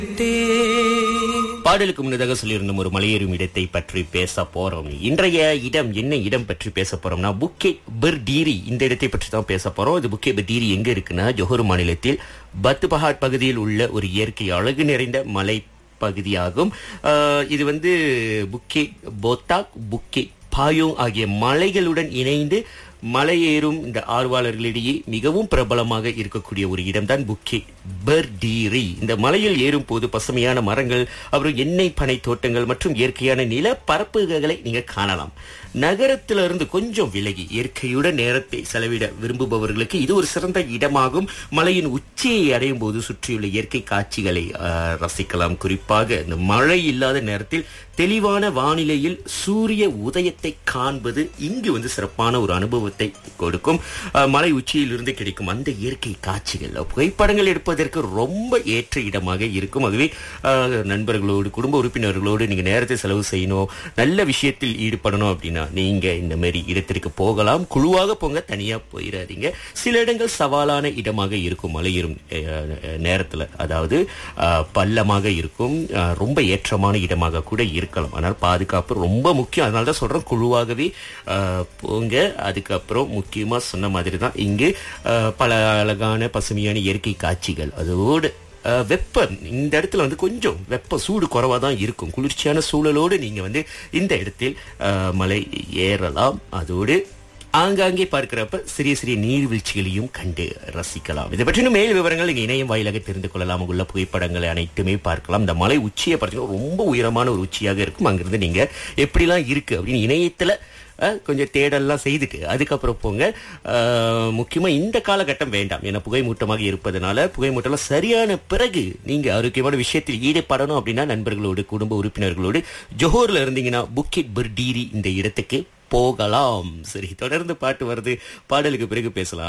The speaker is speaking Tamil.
பாடலுக்கு முன்னதாக சொல்லியிருந்தோம் ஒரு மலையேறும் இடத்தை பற்றி பேச போறோம் இன்றைய இடம் என்ன இடம் பற்றி பேச போறோம்னா புக்கே பெர்டீரி இந்த இடத்தை பற்றி தான் பேச போறோம் இது புக்கே பெர்டீரி எங்க இருக்குன்னா ஜொஹர் மாநிலத்தில் பத்து பஹாட் பகுதியில் உள்ள ஒரு இயற்கை அழகு நிறைந்த மலை பகுதியாகும் ஆஹ் இது வந்து புக்கே போத்தாக் புக்கே பாயோங் ஆகிய மலைகளுடன் இணைந்து மலையேறும் இந்த ஆர்வலர்களிடையே மிகவும் பிரபலமாக இருக்கக்கூடிய ஒரு இடம்தான் புக்கே பெர்டீரி இந்த மலையில் ஏறும் போது பசுமையான மரங்கள் அப்புறம் எண்ணெய் பனை தோட்டங்கள் மற்றும் இயற்கையான நில பரப்புகளை நீங்க காணலாம் நகரத்திலிருந்து கொஞ்சம் விலகி இயற்கையுடன் நேரத்தை செலவிட விரும்புபவர்களுக்கு இது ஒரு சிறந்த இடமாகும் மலையின் உச்சியை அடையும் போது சுற்றியுள்ள இயற்கை காட்சிகளை ஆஹ், ரசிக்கலாம் குறிப்பாக இந்த மழை இல்லாத நேரத்தில் தெளிவான வானிலையில் சூரிய உதயத்தை காண்பது இங்கு வந்து சிறப்பான ஒரு அனுபவத்தை கொடுக்கும் அஹ், மலை உச்சியிலிருந்து கிடைக்கும் அந்த இயற்கை காட்சிகள் புகைப்படங்கள் எடுப்பதற்கு ரொம்ப ஏற்ற இடமாக இருக்கும் அதுவே அஹ், நண்பர்களோடு குடும்ப உறுப்பினர்களோடு நீங்க நேரத்தை செலவு செய்யணும் நல்ல விஷயத்தில் ஈடுபடணும் அப்படின்னா நீங்க இந்த மாதிரி இடத்திற்கு போகலாம் குழுவாக போங்க தனியா போயிடாதீங்க சில இடங்கள் சவாலான இடமாக இருக்கும் மலையேறும் அஹ், நேரத்துல அதாவது அஹ், பள்ளமாக இருக்கும் அஹ், ரொம்ப ஏற்றமான இடமாக கூட இருக்கலாம் ஆனால் பாதுகாப்பு ரொம்ப முக்கியம் அதனால தான் சொல்றேன் குழுவாகவே அஹ், போங்க அதுக்கப்புறம் முக்கியமா சொன்ன மாதிரி தான் இங்கு அஹ், பல அழகான பசுமையான இயற்கை காட்சிகள் அதோடு அஹ், வெப்பம் இந்த இடத்துல வந்து கொஞ்சம் வெப்ப சூடு குறைவா தான் இருக்கும் குளிர்ச்சியான சூழலோடு நீங்க வந்து இந்த இடத்தில் அஹ், மலை ஏறலாம் அதோடு ஆங்காங்கே பார்க்கிறப்ப சிறிய சிறிய நீர்வீழ்ச்சிகளையும் கண்டு ரசிக்கலாம் இதை பற்றின மேல் விவரங்கள் நீங்க இணையம் வாயிலாக தெரிந்து கொள்ளலாம் உள்ள புகைப்படங்களை அனைத்துமே பார்க்கலாம் இந்த மலை உச்சியை பார்த்தீங்கன்னா ரொம்ப உயரமான ஒரு உச்சியாக இருக்கும் அங்கிருந்து நீங்க எப்படிலாம் இருக்கு அப்படின்னு இணையத்துல அஹ், கொஞ்சம் தேடல்லாம் செய்துட்டு அதுக்கப்புறம் போங்க அஹ், முக்கியமா இந்த காலகட்டம் வேண்டாம் ஏன்னா புகைமூட்டமாக இருப்பதனால புகைமூட்டம் சரியான பிறகு நீங்க ஆரோக்கியமான விஷயத்தில் ஈடுபடணும் அப்படின்னா நண்பர்களோடு குடும்ப உறுப்பினர்களோடு ஜோஹர்ல இருந்தீங்கன்னா புக்கிட் பர்டீரி இந்த இடத்துக்கு போகலாம் சரி தொடர்ந்து பாட்டு வருது பாடலுக்கு பிறகு பேசலாம்